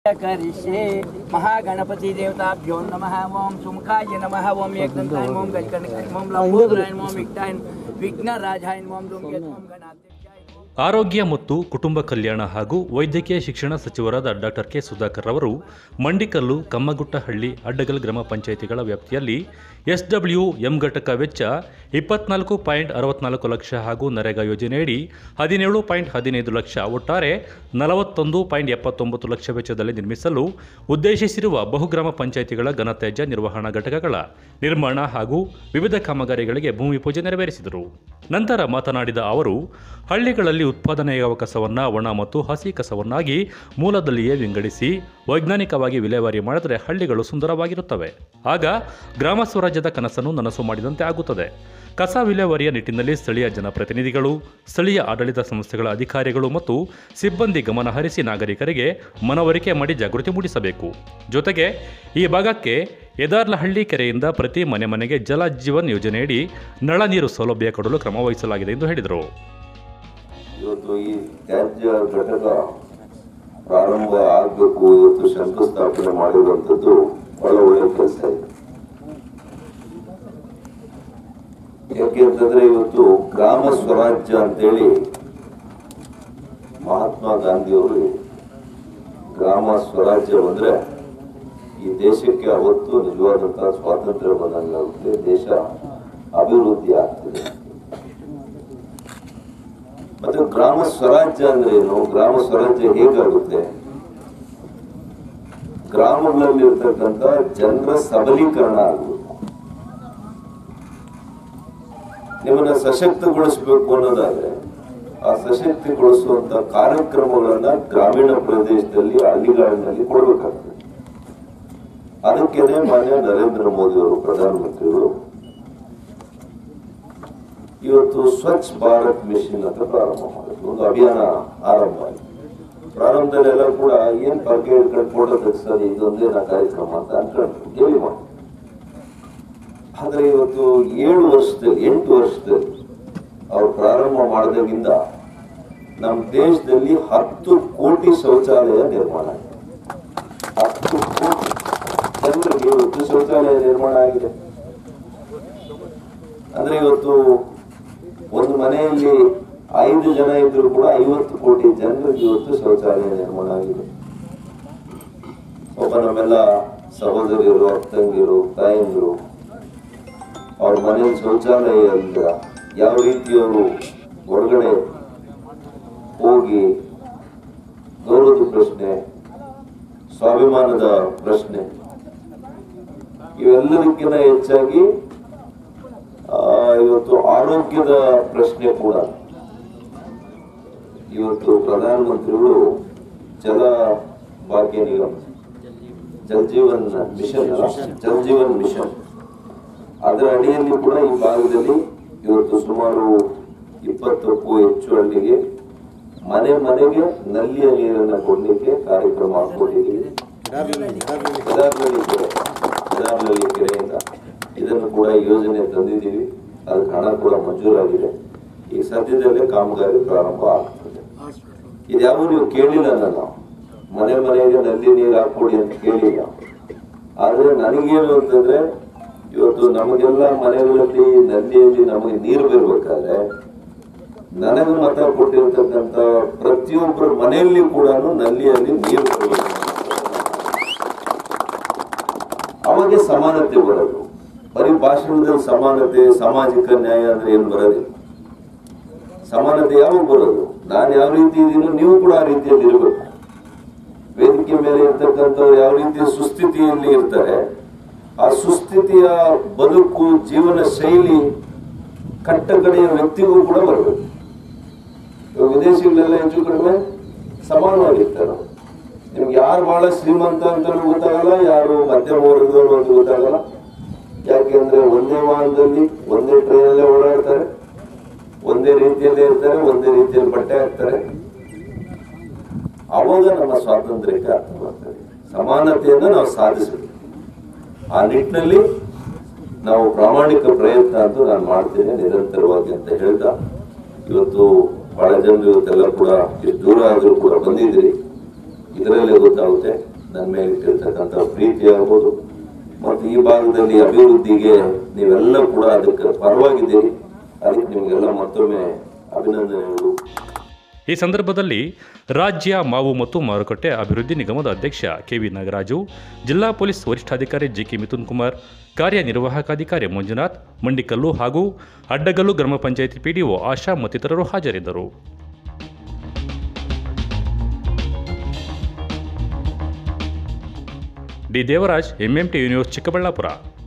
ಕರಿಷೆ ಮಹಾಗಣಪತಿ ದೇವತಾಭ್ಯೋ ನಮಃ ಓಂ ಸುಮುಖಾಯ ನಮಃ ಓಂ ಏಕದಂತಾಯ ಓಂ ಗಜಕರ್ಣಕಾಯ ಓಂ ಲಂಬೋದರಾಯ ಓಂ ವಿಘ್ನಾಯ ವಿಘ್ನರಾಜಾಯ ಓಂ ಧೂಮ್ಯೇತ ಓಂ ಗಣಾಧ್ಯಕ್ಷಾಯ ಆರೋಗ್ಯ ಮತ್ತು ಕುಟುಂಬ ಕಲ್ಯಾಣ ಹಾಗೂ ವೈದ್ಯಕೀಯ ಶಿಕ್ಷಣ ಸಚಿವರಾದ ಡಾಕ್ಟರ್ ಕೆ ಸುಧಾಕರ್ ಅವರು ಮಂಡಿಕಲ್ಲು ಕಮ್ಮಗುಟ್ಟಹಳ್ಳಿ ಅಡ್ಡಗಲ್ ಗ್ರಾಮ ಪಂಚಾಯಿತಿಗಳ ವ್ಯಾಪ್ತಿಯಲ್ಲಿ ಎಸ್ಡಬ್ಲ್ಯೂ ಎಂ ಘಟಕ ವೆಚ್ಚ ಇಪ್ಪತ್ನಾಲ್ಕು ಪಾಯಿಂಟ್ ಅರವತ್ನಾಲ್ಕು ಲಕ್ಷ ಹಾಗೂ ನರೇಗಾ ಯೋಜನೆಯಡಿ ಹದಿನೇಳು ಪಾಯಿಂಟ್ ಹದಿನೈದು ಲಕ್ಷ ಒಟ್ಟಾರೆ ನಲವತ್ತೊಂದು ಪಾಯಿಂಟ್ ಎಪ್ಪತ್ತೊಂಬತ್ತು ಲಕ್ಷ ವೆಚ್ಚದಲ್ಲಿ ನಿರ್ಮಿಸಲು ಉದ್ದೇಶಿಸಿರುವ ಬಹುಗ್ರಾಮ ಪಂಚಾಯಿತಿಗಳ ಘನತ್ಯಾಜ್ಯ ನಿರ್ವಹಣಾ ಘಟಕಗಳ ನಿರ್ಮಾಣ ಹಾಗೂ ವಿವಿಧ ಕಾಮಗಾರಿಗಳಿಗೆ ಭೂಮಿ ಪೂಜೆ ನೆರವೇರಿಸಿದರು ನಂತರ ಮಾತನಾಡಿದ ಅವರು ಹಳ್ಳಿಗಳಲ್ಲಿ ಉತ್ಪಾದನೆಯಾಗುವ ಕಸವನ್ನು ಒಣ ಮತ್ತು ಹಸಿ ಕಸವನ್ನಾಗಿ ಮೂಲದಲ್ಲಿಯೇ ವಿಂಗಡಿಸಿ ವೈಜ್ಞಾನಿಕವಾಗಿ ವಿಲೇವಾರಿ ಮಾಡಿದರೆ ಹಳ್ಳಿಗಳು ಸುಂದರವಾಗಿರುತ್ತವೆ ಆಗ ಗ್ರಾಮ ಸ್ವರಾಜ್ಯದ ಕನಸನ್ನು ನನಸು ಮಾಡಿದಂತೆ ಆಗುತ್ತದೆ ಕಸ ವಿಲೇವಾರಿಯ ನಿಟ್ಟಿನಲ್ಲಿ ಸ್ಥಳೀಯ ಜನಪ್ರತಿನಿಧಿಗಳು ಸ್ಥಳೀಯ ಆಡಳಿತ ಸಂಸ್ಥೆಗಳ ಅಧಿಕಾರಿಗಳು ಮತ್ತು ಸಿಬ್ಬಂದಿ ಗಮನ ಹರಿಸಿ ನಾಗರಿಕರಿಗೆ ಮನವರಿಕೆ ಮಾಡಿ ಜಾಗೃತಿ ಮೂಡಿಸಬೇಕು ಜೊತೆಗೆ ಈ ಭಾಗಕ್ಕೆ ಯದಾರ್ಲಹಳ್ಳಿ ಕೆರೆಯಿಂದ ಪ್ರತಿ ಮನೆ ಮನೆಗೆ ಜಲ ಜೀವನ್ ಯೋಜನೆಯಡಿ ನಳ ನೀರು ಸೌಲಭ್ಯ ಕೊಡಲು ಕ್ರಮ ವಹಿಸಲಾಗಿದೆ ಎಂದು ಹೇಳಿದರು ಇವತ್ತು ಈ ತ್ಯಾಜ್ಯ ಘಟಕ ಪ್ರಾರಂಭ ಆಗಬೇಕು ಇವತ್ತು ಶಂಕುಸ್ಥಾಪನೆ ಮಾಡಿರುವಂಥದ್ದು ಬಹಳ ಒಳ್ಳೆಯ ಕೆಲಸ ಇದೆ ಯಾಕೆ ಅಂತಂದ್ರೆ ಇವತ್ತು ಗ್ರಾಮ ಸ್ವರಾಜ್ಯ ಅಂತೇಳಿ ಮಹಾತ್ಮ ಗಾಂಧಿಯವರು ಗ್ರಾಮ ಸ್ವರಾಜ್ಯ ಬಂದ್ರೆ ಈ ದೇಶಕ್ಕೆ ಅವತ್ತು ನಿಜವಾದಂತಹ ಸ್ವಾತಂತ್ರ್ಯ ಬಂದಂಗಾಗುತ್ತೆ ದೇಶ ಅಭಿವೃದ್ಧಿ ಆಗ್ತದೆ ಮತ್ತೆ ಗ್ರಾಮ ಸ್ವರಾಜ್ಯ ಅಂದ್ರೆ ಏನು ಗ್ರಾಮ ಸ್ವರಾಜ್ಯ ಹೇಗಾಗುತ್ತೆ ಗ್ರಾಮಗಳಲ್ಲಿ ಇರ್ತಕ್ಕಂಥ ಜನರ ಸಬಲೀಕರಣ ಆಗುವುದು ನಿಮ್ಮನ್ನ ಸಶಕ್ತಗೊಳಿಸಬೇಕು ಅನ್ನೋದಾದ್ರೆ ಆ ಸಶಕ್ತಿಗೊಳಿಸುವಂತ ಕಾರ್ಯಕ್ರಮಗಳನ್ನ ಗ್ರಾಮೀಣ ಪ್ರದೇಶದಲ್ಲಿ ಹಳ್ಳಿಗಾಡಿನಲ್ಲಿ ಕೊಡಬೇಕಾಗ್ತದೆ ಅದಕ್ಕೇನೆ ಮಾನ್ಯ ನರೇಂದ್ರ ಮೋದಿ ಅವರು ಪ್ರಧಾನಮಂತ್ರಿಗಳು ಇವತ್ತು ಸ್ವಚ್ಛ ಭಾರತ್ ಮಿಷನ್ ಅಂತ ಪ್ರಾರಂಭ ಮಾಡಿದ್ರು ಒಂದು ಅಭಿಯಾನ ಆರಂಭ ಆಯಿತು ಪ್ರಾರಂಭದಲ್ಲೆಲ್ಲ ಕೂಡ ಏನ್ ಬಗ್ಗೆ ಹಿಡ್ಕೊಂಡು ಫೋಟೋ ತೆಗ್ಸೋದು ಇದೊಂದೇ ನಾ ಕಾರ್ಯಕ್ರಮ ಅಂತ ಅನ್ಕೊಂಡ್ರು ಕೇಳಿ ಮಾಡಿ ಆದ್ರೆ ಇವತ್ತು ಏಳು ವರ್ಷದಲ್ಲಿ ಎಂಟು ವರ್ಷದಲ್ಲಿ ಅವ್ರು ಪ್ರಾರಂಭ ಮಾಡಿದಾಗಿಂದ ನಮ್ಮ ದೇಶದಲ್ಲಿ ಹತ್ತು ಕೋಟಿ ಶೌಚಾಲಯ ನಿರ್ಮಾಣ ಆಗಿದೆ ಹತ್ತು ಕೋಟಿ ಜನರಿಗೆ ಇವತ್ತು ಶೌಚಾಲಯ ನಿರ್ಮಾಣ ಆಗಿದೆ ಅಂದ್ರೆ ಇವತ್ತು ಒಂದು ಮನೆಯಲ್ಲಿ ಐದು ಜನ ಇದ್ರು ಕೂಡ ಐವತ್ತು ಕೋಟಿ ಜನರಿಗೆ ಇವತ್ತು ಶೌಚಾಲಯ ನಿರ್ಮಾಣ ಆಗಿದೆ ಒಬ್ಬ ನಮ್ಮೆಲ್ಲ ಸಹೋದರಿಯರು ಅಕ್ಕಂಗಿರು ತಾಯಂದಿರು ಅವ್ರ ಮನೆಯಲ್ಲಿ ಶೌಚಾಲಯ ಇಲ್ಲ ಯಾವ ರೀತಿ ಅವರು ಹೊರಗಡೆ ಹೋಗಿ ಗೌರವದ ಪ್ರಶ್ನೆ ಸ್ವಾಭಿಮಾನದ ಪ್ರಶ್ನೆ ಇವೆಲ್ಲದಕ್ಕಿಂತ ಹೆಚ್ಚಾಗಿ ಆ, ಇವತ್ತು ಆರೋಗ್ಯದ ಪ್ರಶ್ನೆ ಕೂಡ ಇವತ್ತು ಪ್ರಧಾನಮಂತ್ರಿಗಳು ಜಲ ಭಾಗ್ಯ ನಿಗಮ ಜಲ್ ಜೀವನ್ ಮಿಷನ್ ಅಲ್ಲ? ಜಲ್ ಜೀವನ್ ಮಿಷನ್ ಅದರ ಅಡಿಯಲ್ಲಿ ಕೂಡ ಈ ಭಾಗದಲ್ಲಿ ಇವತ್ತು ಸುಮಾರು ಇಪ್ಪತ್ತಕ್ಕೂ ಹೆಚ್ಚು ಹಳ್ಳಿಗೆ ಮನೆ ಮನೆಗೆ ನಲ್ಲಿಯ ನೀರನ್ನು ಕೊಡ್ಲಿಕ್ಕೆ ಕಾರ್ಯಕ್ರಮ ಹಾಕೊಂಡಿದ್ದೀವಿ ಕೆದಾರ್ನಳ್ಳಿ ಕೆರೆ ಕೆದಾರ್ನಳ್ಳಿ ಕೆರೆಯಿಂದ ಇದನ್ನು ಕೂಡ ಯೋಜನೆ ತಂದಿದ್ದೀವಿ ಅದಕ್ಕೆ ಹಣ ಕೂಡ ಮಂಜೂರಾಗಿದೆ ಈಗ ಸದ್ಯದಲ್ಲೇ ಕಾಮಗಾರಿ ಪ್ರಾರಂಭ ಆಗ್ತದೆ ಇದ್ಯಾವ ನೀವು ಕೇಳಿಲ್ಲ ನಾನು ಮನೆ ಮನೆಗೆ ನಲ್ಲಿ ನೀರು ಹಾಕೊಡಿ ಅಂತ ಕೇಳಿಲ್ಲ ಆದ್ರೆ ನನಗೇನು ಅಂತಂದ್ರೆ ಇವತ್ತು ನಮಗೆಲ್ಲ ಮನೆಗಳಲ್ಲಿ ನಲ್ಲಿಯಲ್ಲಿ ನಮಗೆ ನೀರು ಬರಬೇಕಾದ್ರೆ ನನಗೆ ಮತ ಕೊಟ್ಟಿರ್ತಕ್ಕಂಥ ಪ್ರತಿಯೊಬ್ಬರ ಮನೆಯಲ್ಲಿ ಕೂಡ ನಲ್ಲಿಯಲ್ಲಿ ನೀರು ಬರಬೇಕು ಅವಾಗೆ ಸಮಾನತೆ ಬರೋದು ಬರೀ ಭಾಷಣದಲ್ಲಿ ಸಮಾನತೆ ಸಾಮಾಜಿಕ ನ್ಯಾಯ ಅಂದ್ರೆ ಏನು ಬರೋದಿಲ್ಲ ಸಮಾನತೆ ಯಾವಾಗ ಬರೋದು ನಾನು ಯಾವ ರೀತಿ ಇದೀನೋ ನೀವು ಕೂಡ ಆ ರೀತಿಯಲ್ಲಿ ಇರಬೇಕು ವೇದಿಕೆ ಮೇಲೆ ಇರ್ತಕ್ಕಂಥವ್ರು ಯಾವ ರೀತಿಯ ಸುಸ್ಥಿತಿಯಲ್ಲಿ ಇರ್ತಾರೆ ಆ ಸುಸ್ಥಿತಿಯ ಬದುಕು ಜೀವನ ಶೈಲಿ ಕಟ್ಟಕಡೆಯ ವ್ಯಕ್ತಿಗೂ ಕೂಡ ಬರಬೇಕು ಇವಾಗ ವಿದೇಶಿಗಳೆಲ್ಲ ಹೆಚ್ಚು ಕಡಿಮೆ ಸಮಾನವಾಗಿರ್ತಾರೆ ನಿಮ್ಗೆ ಯಾರು ಬಹಳ ಶ್ರೀಮಂತ ಅಂತ ಗೊತ್ತಾಗಲ್ಲ ಯಾರು ಮಧ್ಯಮ ವರ್ಗದವರು ಅಂತ ಗೊತ್ತಾಗಲ್ಲ ಯಾಕೆಂದ್ರೆ ಒಂದೇ ವಾಹನದಲ್ಲಿ ಒಂದೇ ಟ್ರೈನಲ್ಲೇ ಓಡಾಡ್ತಾರೆ ಒಂದೇ ರೀತಿಯಲ್ಲೇ ಇರ್ತಾರೆ ಒಂದೇ ರೀತಿಯಲ್ಲಿ ಬಟ್ಟೆ ಹಾಕ್ತಾರೆ ಅವಾಗ ನಮ್ಮ ಸ್ವಾತಂತ್ರ್ಯಕ್ಕೆ ಅರ್ಥ ಬರ್ತದೆ ಸಮಾನತೆಯನ್ನು ನಾವು ಸಾಧಿಸಬೇಕು ಆ ನಿಟ್ಟಿನಲ್ಲಿ ನಾವು ಪ್ರಾಮಾಣಿಕ ಪ್ರಯತ್ನ ಅಂತೂ ನಾನು ಮಾಡ್ತೇನೆ ನಿರಂತರವಾಗಿ ಅಂತ ಹೇಳ್ತಾ ಇವತ್ತು ಬಹಳ ಜನರು ಇವತ್ತೆಲ್ಲ ಕೂಡ ಎಷ್ಟು ದೂರ ಆದರೂ ಕೂಡ ಬಂದಿದ್ದೀರಿ ಇದರಲ್ಲೇ ಗೊತ್ತಾಗುತ್ತೆ ನನ್ನ ಮೇಲೆ ಇಟ್ಟಿರ್ತಕ್ಕಂಥ ಪ್ರೀತಿ ಆಗ್ಬೋದು ಮತ್ತು ಈ ಭಾಗದಲ್ಲಿ ಅಭಿವೃದ್ಧಿಗೆ ನೀವೆಲ್ಲ ಕೂಡ ಅದಕ್ಕೆ ಪರವಾಗಿದ್ದೀರಿ ಅದಕ್ಕೆ ನಿಮಗೆಲ್ಲ ಮತ್ತೊಮ್ಮೆ ಅಭಿನಂದನೆಗಳು ಈ ಸಂದರ್ಭದಲ್ಲಿ ರಾಜ್ಯ ಮಾವು ಮತ್ತು ಮಾರುಕಟ್ಟೆ ಅಭಿವೃದ್ಧಿ ನಿಗಮದ ಅಧ್ಯಕ್ಷ ಕೆವಿ ನಾಗರಾಜು ಜಿಲ್ಲಾ ಪೊಲೀಸ್ ವರಿಷ್ಠಾಧಿಕಾರಿ ಜಿಕೆ ಮಿಥುನ್ ಕುಮಾರ್ ಕಾರ್ಯನಿರ್ವಾಹಕಾಧಿಕಾರಿ ಮಂಜುನಾಥ್ ಮಂಡಿಕಲ್ಲು ಹಾಗೂ ಅಡ್ಡಗಲ್ಲು ಗ್ರಾಮ ಪಂಚಾಯಿತಿ ಪಿಡಿಒ ಆಶಾ ಮತ್ತಿತರರು ಹಾಜರಿದ್ದರು D Devaraj MMT news Chikkaballapur